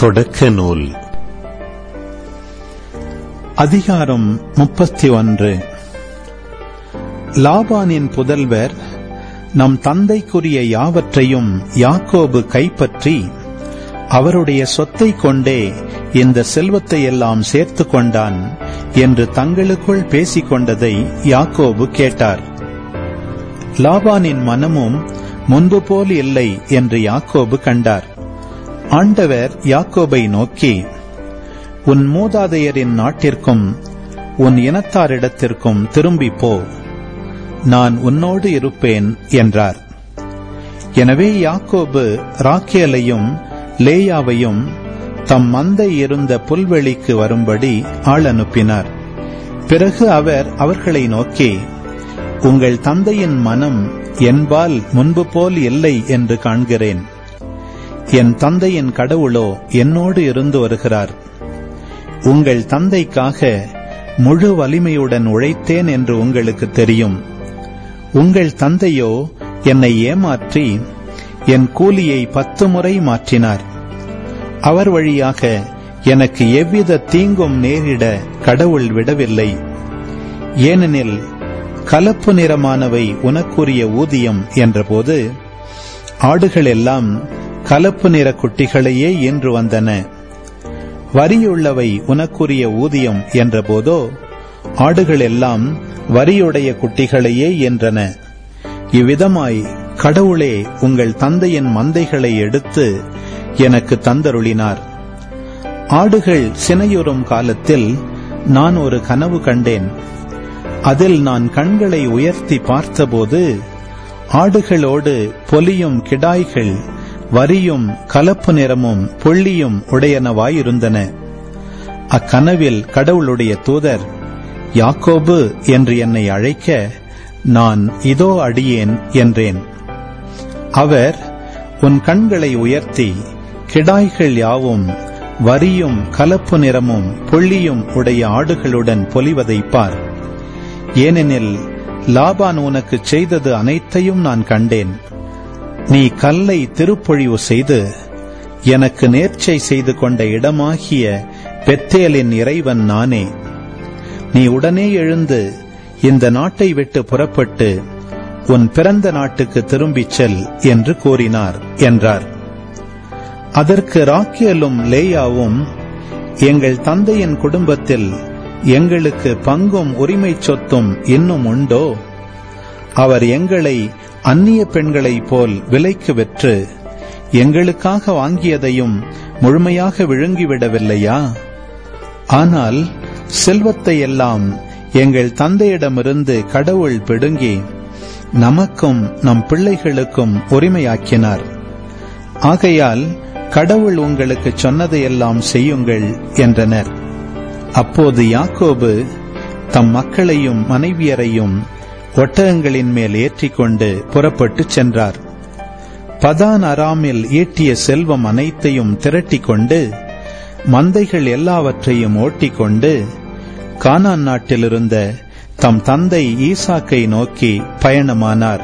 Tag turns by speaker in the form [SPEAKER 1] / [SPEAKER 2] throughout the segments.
[SPEAKER 1] தொடக்க நூல் அதிகாரம் முப்பத்தி ஒன்று லாபானின் புதல்வர் நம் தந்தைக்குரிய யாவற்றையும் யாக்கோபு கைப்பற்றி அவருடைய சொத்தை கொண்டே இந்த செல்வத்தை எல்லாம் சேர்த்து கொண்டான் என்று தங்களுக்குள் பேசிக் கொண்டதை யாக்கோபு கேட்டார் லாபானின் மனமும் முன்பு போல் இல்லை என்று யாக்கோபு கண்டார் ஆண்டவர் யாக்கோபை நோக்கி உன் மூதாதையரின் நாட்டிற்கும் உன் இனத்தாரிடத்திற்கும் திரும்பிப் போ நான் உன்னோடு இருப்பேன் என்றார் எனவே யாக்கோபு ராக்கேலையும் லேயாவையும் தம் மந்தை இருந்த புல்வெளிக்கு வரும்படி ஆள் அனுப்பினார் பிறகு அவர் அவர்களை நோக்கி உங்கள் தந்தையின் மனம் என்பால் முன்பு போல் இல்லை என்று காண்கிறேன் என் தந்தையின் கடவுளோ என்னோடு இருந்து வருகிறார் உங்கள் தந்தைக்காக முழு வலிமையுடன் உழைத்தேன் என்று உங்களுக்கு தெரியும் உங்கள் தந்தையோ என்னை ஏமாற்றி என் கூலியை பத்து முறை மாற்றினார் அவர் வழியாக எனக்கு எவ்வித தீங்கும் நேரிட கடவுள் விடவில்லை ஏனெனில் கலப்பு நிறமானவை உனக்குரிய ஊதியம் என்றபோது ஆடுகள் எல்லாம் கலப்பு நிற குட்டிகளையே ஈன்று வந்தன வரியுள்ளவை உனக்குரிய ஊதியம் என்றபோதோ ஆடுகள் எல்லாம் வரியுடைய குட்டிகளையே என்றன இவ்விதமாய் கடவுளே உங்கள் தந்தையின் மந்தைகளை எடுத்து எனக்கு தந்தருளினார் ஆடுகள் சினையுறும் காலத்தில் நான் ஒரு கனவு கண்டேன் அதில் நான் கண்களை உயர்த்தி பார்த்தபோது ஆடுகளோடு பொலியும் கிடாய்கள் வரியும் கலப்பு நிறமும் புள்ளியும் உடையனவாயிருந்தன அக்கனவில் கடவுளுடைய தூதர் யாக்கோபு என்று என்னை அழைக்க நான் இதோ அடியேன் என்றேன் அவர் உன் கண்களை உயர்த்தி கிடாய்கள் யாவும் வரியும் கலப்பு நிறமும் புள்ளியும் உடைய ஆடுகளுடன் பொலிவதைப் பார் ஏனெனில் லாபான் உனக்கு செய்தது அனைத்தையும் நான் கண்டேன் நீ கல்லை திருப்பொழிவு செய்து எனக்கு நேர்ச்சை செய்து கொண்ட இடமாகிய பெத்தேலின் இறைவன் நானே நீ உடனே எழுந்து இந்த நாட்டை விட்டு புறப்பட்டு உன் பிறந்த நாட்டுக்கு திரும்பிச் செல் என்று கூறினார் என்றார் அதற்கு ராக்கியலும் லேயாவும் எங்கள் தந்தையின் குடும்பத்தில் எங்களுக்கு பங்கும் உரிமை சொத்தும் இன்னும் உண்டோ அவர் எங்களை அந்நிய பெண்களைப் போல் விலைக்கு விற்று எங்களுக்காக வாங்கியதையும் முழுமையாக விழுங்கிவிடவில்லையா ஆனால் செல்வத்தை எல்லாம் எங்கள் தந்தையிடமிருந்து கடவுள் பிடுங்கி நமக்கும் நம் பிள்ளைகளுக்கும் உரிமையாக்கினார் ஆகையால் கடவுள் உங்களுக்கு சொன்னதையெல்லாம் செய்யுங்கள் என்றனர் அப்போது யாக்கோபு தம் மக்களையும் மனைவியரையும் ஒட்டகங்களின் மேல் ஏற்றிக்கொண்டு புறப்பட்டுச் சென்றார் பதான் அராமில் ஈட்டிய செல்வம் அனைத்தையும் திரட்டிக் கொண்டு மந்தைகள் எல்லாவற்றையும் ஓட்டிக்கொண்டு கானான் நாட்டிலிருந்த தம் தந்தை ஈசாக்கை நோக்கி பயணமானார்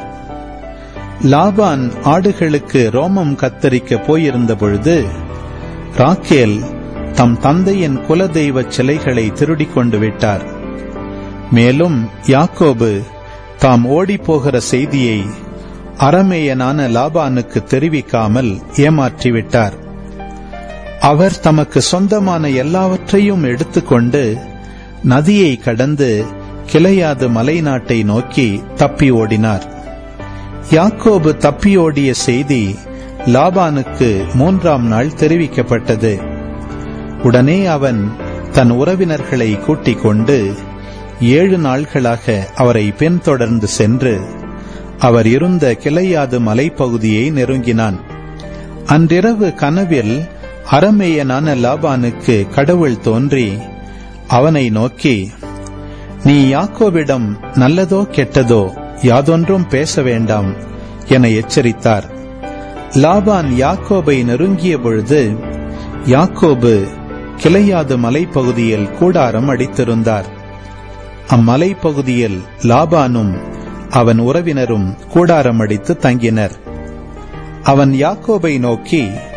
[SPEAKER 1] லாபான் ஆடுகளுக்கு ரோமம் கத்தரிக்க போயிருந்த பொழுது ராக்கேல் தம் தந்தையின் குலதெய்வ சிலைகளை திருடிக் கொண்டு விட்டார் மேலும் யாக்கோபு தாம் ஓடிப்போகிற செய்தியை அரமேயனான லாபானுக்கு தெரிவிக்காமல் ஏமாற்றிவிட்டார் அவர் தமக்கு சொந்தமான எல்லாவற்றையும் எடுத்துக்கொண்டு நதியை கடந்து கிளையாது மலை நாட்டை நோக்கி தப்பி ஓடினார் யாக்கோபு தப்பியோடிய செய்தி லாபானுக்கு மூன்றாம் நாள் தெரிவிக்கப்பட்டது உடனே அவன் தன் உறவினர்களை கூட்டிக் கொண்டு ஏழு நாள்களாக அவரை பின்தொடர்ந்து சென்று அவர் இருந்த கிளையாது மலைப்பகுதியை நெருங்கினான் அன்றிரவு கனவில் அரமேயனான லாபானுக்கு கடவுள் தோன்றி அவனை நோக்கி நீ யாக்கோவிடம் நல்லதோ கெட்டதோ யாதொன்றும் பேச வேண்டாம் என எச்சரித்தார் லாபான் யாக்கோபை நெருங்கிய பொழுது யாக்கோபு கிளையாது மலைப்பகுதியில் கூடாரம் அடித்திருந்தார் அம்மலைப்பகுதியில் லாபானும் அவன் உறவினரும் கூடாரம் அடித்து தங்கினர் அவன் யாக்கோபை நோக்கி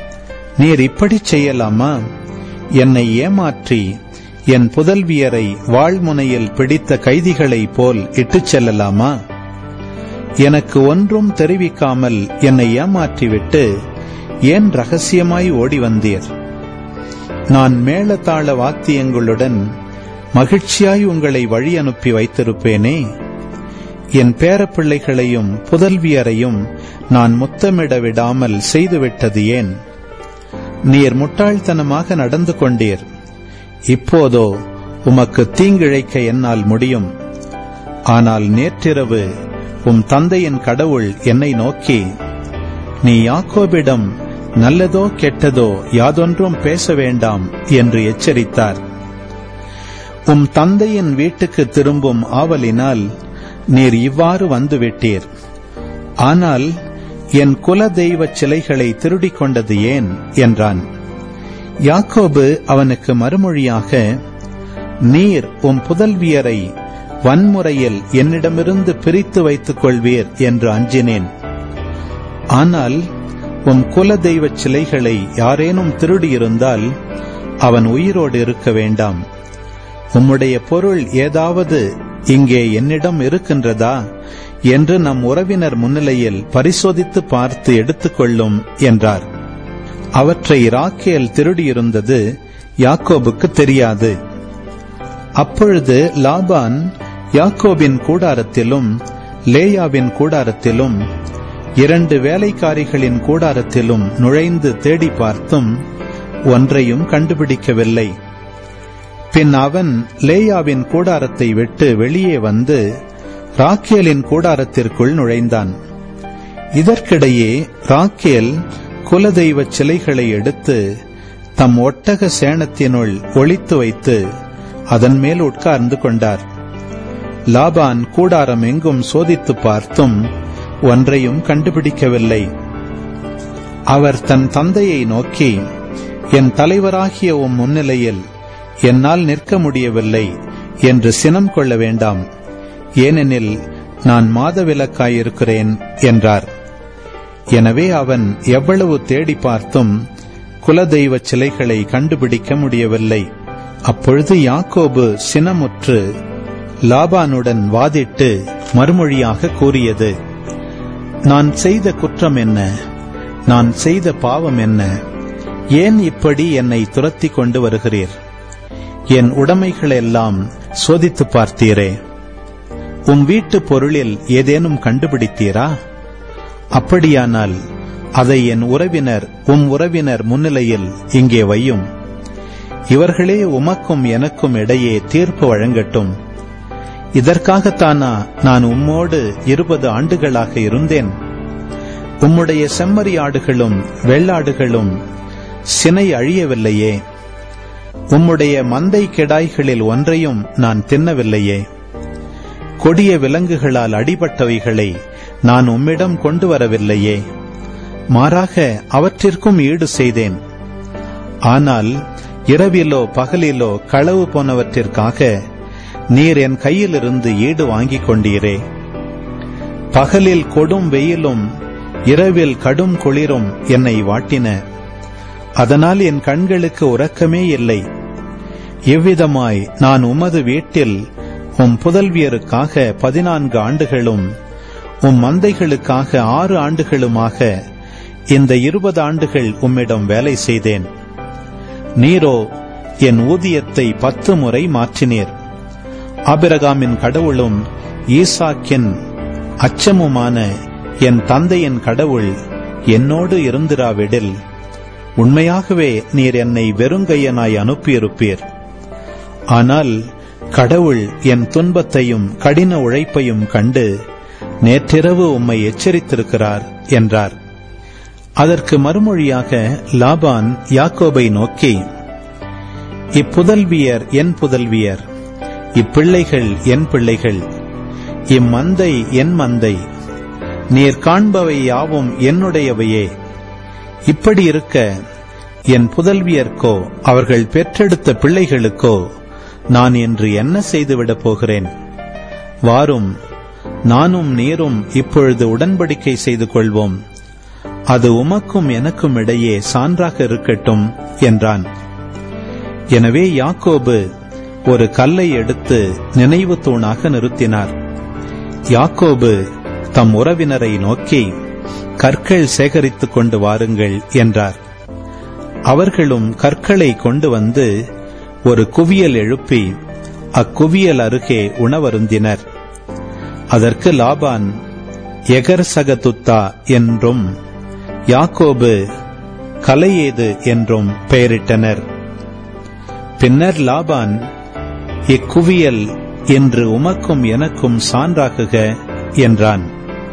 [SPEAKER 1] நீர் இப்படி செய்யலாமா என்னை ஏமாற்றி என் புதல்வியரை வாழ்முனையில் பிடித்த கைதிகளைப் போல் இட்டுச் செல்லலாமா எனக்கு ஒன்றும் தெரிவிக்காமல் என்னை ஏமாற்றிவிட்டு ஏன் ரகசியமாய் ஓடி வந்தீர் நான் மேளதாள வாத்தியங்களுடன் மகிழ்ச்சியாய் உங்களை வழி அனுப்பி வைத்திருப்பேனே என் பேரப்பிள்ளைகளையும் புதல்வியரையும் நான் முத்தமிட விடாமல் செய்துவிட்டது ஏன் நீர் முட்டாள்தனமாக நடந்து கொண்டீர் இப்போதோ உமக்கு தீங்கிழைக்க என்னால் முடியும் ஆனால் நேற்றிரவு உம் தந்தையின் கடவுள் என்னை நோக்கி நீ யாக்கோபிடம் நல்லதோ கெட்டதோ யாதொன்றும் பேச வேண்டாம் என்று எச்சரித்தார் உம் தந்தையின் வீட்டுக்கு திரும்பும் ஆவலினால் நீர் இவ்வாறு வந்துவிட்டீர் ஆனால் என் குல தெய்வ சிலைகளை திருடிக் கொண்டது ஏன் என்றான் யாக்கோபு அவனுக்கு மறுமொழியாக நீர் உம் புதல்வியரை வன்முறையில் என்னிடமிருந்து பிரித்து வைத்துக் கொள்வீர் என்று அஞ்சினேன் ஆனால் உம் குல தெய்வ சிலைகளை யாரேனும் திருடியிருந்தால் அவன் உயிரோடு இருக்க வேண்டாம் உம்முடைய பொருள் ஏதாவது இங்கே என்னிடம் இருக்கின்றதா என்று நம் உறவினர் முன்னிலையில் பரிசோதித்து பார்த்து எடுத்துக்கொள்ளும் என்றார் அவற்றை ராக்கேல் திருடியிருந்தது யாக்கோபுக்கு தெரியாது அப்பொழுது லாபான் யாக்கோபின் கூடாரத்திலும் லேயாவின் கூடாரத்திலும் இரண்டு வேலைக்காரிகளின் கூடாரத்திலும் நுழைந்து தேடி பார்த்தும் ஒன்றையும் கண்டுபிடிக்கவில்லை பின் அவன் லேயாவின் கூடாரத்தை விட்டு வெளியே வந்து ராக்கேலின் கூடாரத்திற்குள் நுழைந்தான் இதற்கிடையே ராக்கேல் குலதெய்வ சிலைகளை எடுத்து தம் ஒட்டக சேணத்தினுள் ஒளித்து வைத்து அதன் மேல் உட்கார்ந்து கொண்டார் லாபான் கூடாரம் எங்கும் சோதித்து பார்த்தும் ஒன்றையும் கண்டுபிடிக்கவில்லை அவர் தன் தந்தையை நோக்கி என் தலைவராகிய உம் முன்னிலையில் என்னால் நிற்க முடியவில்லை என்று சினம் கொள்ள வேண்டாம் ஏனெனில் நான் மாதவிலக்காயிருக்கிறேன் என்றார் எனவே அவன் எவ்வளவு தேடி பார்த்தும் குலதெய்வ சிலைகளை கண்டுபிடிக்க முடியவில்லை அப்பொழுது யாக்கோபு சினமுற்று லாபானுடன் வாதிட்டு மறுமொழியாக கூறியது நான் செய்த குற்றம் என்ன நான் செய்த பாவம் என்ன ஏன் இப்படி என்னை துரத்தி கொண்டு வருகிறீர் என் உடைமைகளெல்லாம் சோதித்து பார்த்தீரே உம் வீட்டு பொருளில் ஏதேனும் கண்டுபிடித்தீரா அப்படியானால் அதை என் உறவினர் உம் உறவினர் முன்னிலையில் இங்கே வையும் இவர்களே உமக்கும் எனக்கும் இடையே தீர்ப்பு வழங்கட்டும் இதற்காகத்தானா நான் உம்மோடு இருபது ஆண்டுகளாக இருந்தேன் உம்முடைய செம்மறி ஆடுகளும் வெள்ளாடுகளும் சினை அழியவில்லையே உம்முடைய மந்தை கெடாய்களில் ஒன்றையும் நான் தின்னவில்லையே கொடிய விலங்குகளால் அடிபட்டவைகளை நான் உம்மிடம் கொண்டு வரவில்லையே மாறாக அவற்றிற்கும் ஈடு செய்தேன் ஆனால் இரவிலோ பகலிலோ களவு போனவற்றிற்காக நீர் என் கையிலிருந்து ஈடு வாங்கிக் கொண்டீரே பகலில் கொடும் வெயிலும் இரவில் கடும் குளிரும் என்னை வாட்டின அதனால் என் கண்களுக்கு உறக்கமே இல்லை இவ்விதமாய் நான் உமது வீட்டில் உம் புதல்வியருக்காக பதினான்கு ஆண்டுகளும் உம் மந்தைகளுக்காக ஆறு ஆண்டுகளுமாக இந்த இருபது ஆண்டுகள் உம்மிடம் வேலை செய்தேன் நீரோ என் ஊதியத்தை பத்து முறை மாற்றினீர் ஆபிரகாமின் கடவுளும் ஈசாக்கின் அச்சமுமான என் தந்தையின் கடவுள் என்னோடு இருந்திராவிடில் உண்மையாகவே நீர் என்னை வெறுங்கையனாய் அனுப்பியிருப்பீர் ஆனால் கடவுள் என் துன்பத்தையும் கடின உழைப்பையும் கண்டு நேற்றிரவு உம்மை எச்சரித்திருக்கிறார் என்றார் அதற்கு மறுமொழியாக லாபான் யாக்கோபை நோக்கி இப்புதல்வியர் என் புதல்வியர் இப்பிள்ளைகள் என் பிள்ளைகள் இம்மந்தை என் மந்தை நீர் காண்பவை யாவும் என்னுடையவையே இப்படி இருக்க என் புதல்வியர்க்கோ அவர்கள் பெற்றெடுத்த பிள்ளைகளுக்கோ நான் இன்று என்ன செய்துவிடப் போகிறேன் வாரும் நானும் நீரும் இப்பொழுது உடன்படிக்கை செய்து கொள்வோம் அது உமக்கும் எனக்கும் இடையே சான்றாக இருக்கட்டும் என்றான் எனவே யாக்கோபு ஒரு கல்லை எடுத்து நினைவு தூணாக நிறுத்தினார் யாக்கோபு தம் உறவினரை நோக்கி கற்கள் சேகரித்துக் கொண்டு வாருங்கள் என்றார் அவர்களும் கற்களை கொண்டு வந்து ஒரு குவியல் எழுப்பி அக்குவியல் அருகே உணவருந்தினர் அதற்கு லாபான் எகர்சகதுத்தா என்றும் யாக்கோபு கலையேது என்றும் பெயரிட்டனர் பின்னர் லாபான் இக்குவியல் என்று உமக்கும் எனக்கும் சான்றாகுக என்றான்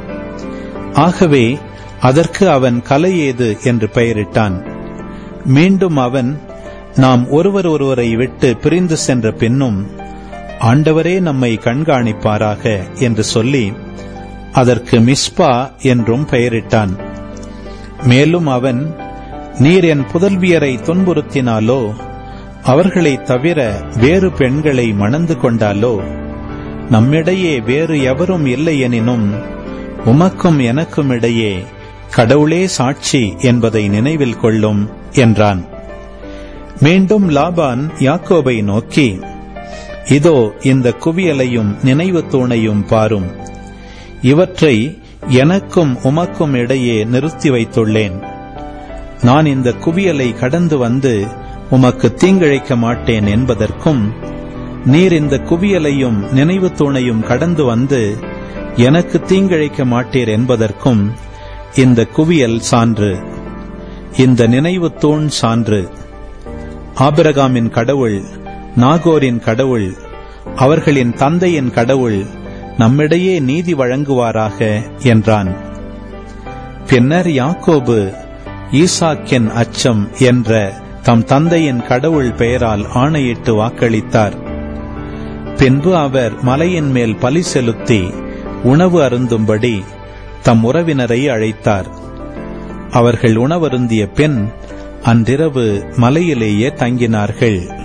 [SPEAKER 1] ஆகவே அதற்கு அவன் கலையேது என்று பெயரிட்டான் மீண்டும் அவன் நாம் ஒருவர் ஒருவரை விட்டு பிரிந்து சென்ற பின்னும் ஆண்டவரே நம்மை கண்காணிப்பாராக என்று சொல்லி அதற்கு மிஸ்பா என்றும் பெயரிட்டான் மேலும் அவன் நீர் என் புதல்வியரை துன்புறுத்தினாலோ அவர்களை தவிர வேறு பெண்களை மணந்து கொண்டாலோ நம்மிடையே வேறு எவரும் இல்லை எனினும் உமக்கும் எனக்கும் இடையே கடவுளே சாட்சி என்பதை நினைவில் கொள்ளும் என்றான் மீண்டும் லாபான் யாக்கோபை நோக்கி இதோ இந்த குவியலையும் நினைவு தூணையும் பாரும் இவற்றை எனக்கும் உமக்கும் இடையே நிறுத்தி வைத்துள்ளேன் நான் இந்த குவியலை கடந்து வந்து உமக்கு தீங்கிழைக்க மாட்டேன் என்பதற்கும் நீர் இந்த குவியலையும் நினைவு தூணையும் கடந்து வந்து எனக்கு தீங்கிழைக்க மாட்டீர் என்பதற்கும் இந்த குவியல் சான்று இந்த நினைவு தூண் சான்று ஆபிரகாமின் கடவுள் நாகோரின் கடவுள் அவர்களின் தந்தையின் கடவுள் நம்மிடையே நீதி வழங்குவாராக என்றான் பின்னர் யாக்கோபு ஈசாக்கின் அச்சம் என்ற தம் தந்தையின் கடவுள் பெயரால் ஆணையிட்டு வாக்களித்தார் பின்பு அவர் மலையின் மேல் பலி செலுத்தி உணவு அருந்தும்படி தம் உறவினரை அழைத்தார் அவர்கள் உணவருந்திய பின் அன்றிரவு மலையிலேயே தங்கினார்கள்